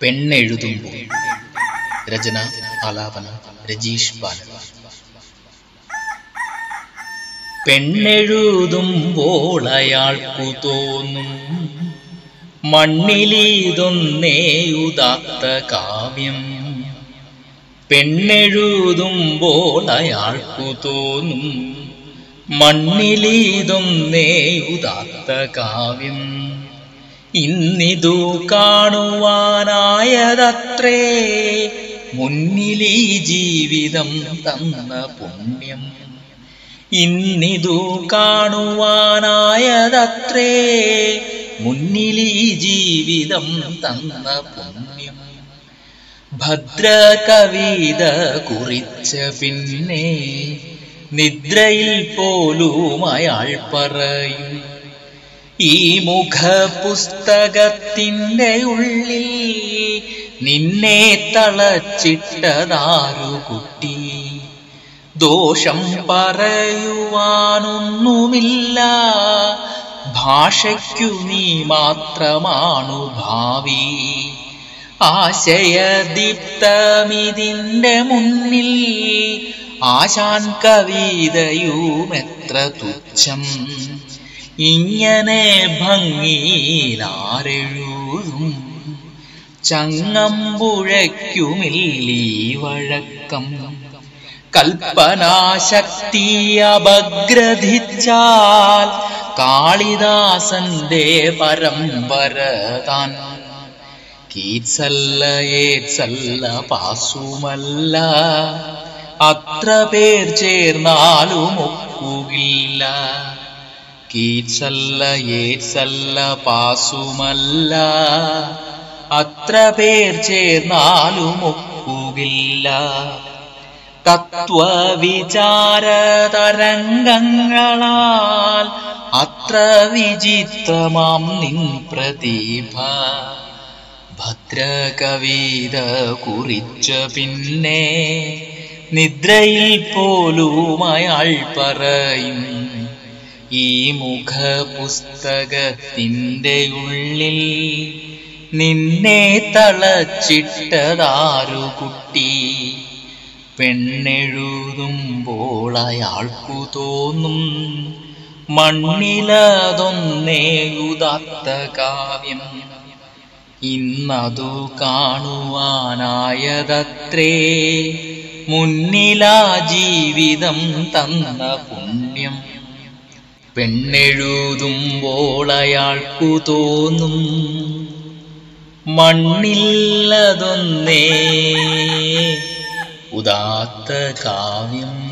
പെണ്ണെഴുതുമ്പോൾ രചന ആലാപനം രജീഷ് ബാലൻ പെണ്ണെഴുതുമ്പോൾ അയാൾക്കു തോന്നും മണ്ണിലീതൊന്നേയുതാത്ത കാവ്യം പെണ്ണെഴുതുമ്പോൾ അയാൾക്കു തോന്നും മണ്ണിലീതൊന്നേയുതാത്ത കാവ്യം ഇന്നിതു കാണുവാനായതത്രേ മുന്നിലീ ജീവിതം തന്ന പുണ്യം ഇന്നിതു കാണുവാനായതത്രേ മുന്നിലീ ജീവിതം തന്ന പുണ്യം ഭദ്രകവിത കുറിച്ച പിന്നെ നിദ്രയിൽ പോലും അയാൾ പറയും ഈ മുഖപുസ്തകത്തിൻ്റെ ഉള്ളിൽ നിന്നെ തളച്ചിട്ടതാരു കുട്ടി ദോഷം പറയുവാനൊന്നുമില്ല ഭാഷയ്ക്കു നീ മാത്രമാണു ഭാവി ആശയദീപ്തമിതിൻ്റെ മുന്നിൽ ആശാൻ കവിതയുമെത്ര തുച്ഛം ഇങ്ങനെ ഭംഗിയിലാരെഴുതും ചങ്ങമ്പുഴയ്ക്കുമില്ലീ വഴക്കം കൽപ്പനാശക്തി അപഗ്രഥിച്ചാൽ കാളിദാസന്റെ പരമ്പര താൻ കീത്സല്ല ഏത്സല്ല പാസുമല്ല അത്ര പേർ ചേർന്നാലും ഒക്കുകില്ല കീത്സല്ല ഏത്സല്ല പാസുമല്ല അത്ര പേർ ചേർന്നാലും ഒക്കുകില്ല തത്വവിചാര തരംഗങ്ങളാൽ അത്ര വിചിത്രമാം നിൻ പ്രതിഭ ഭദ്രകവിത കുറിച്ച പിന്നെ നിദ്രയിൽ പോലും അയാൾ പറയും ഈ മുഖപുസ്തകത്തിൻ്റെ ഉള്ളിൽ നിന്നെ തളച്ചിട്ടതാരു കുട്ടി പെണ്ണെഴുതുമ്പോൾ അയാൾക്കു തോന്നും മണ്ണിലതൊന്നേയുതാത്ത കാവ്യം ഇന്നതു കാണുവാനായതത്രേ മുന്നിലാ ജീവിതം തന്ന പുണ്യം പെണ്ണെഴുതുമ്പോൾ അയാൾക്കു തോന്നും മണ്ണില്ലതൊന്നേ ഉദാത്ത കാവ്യം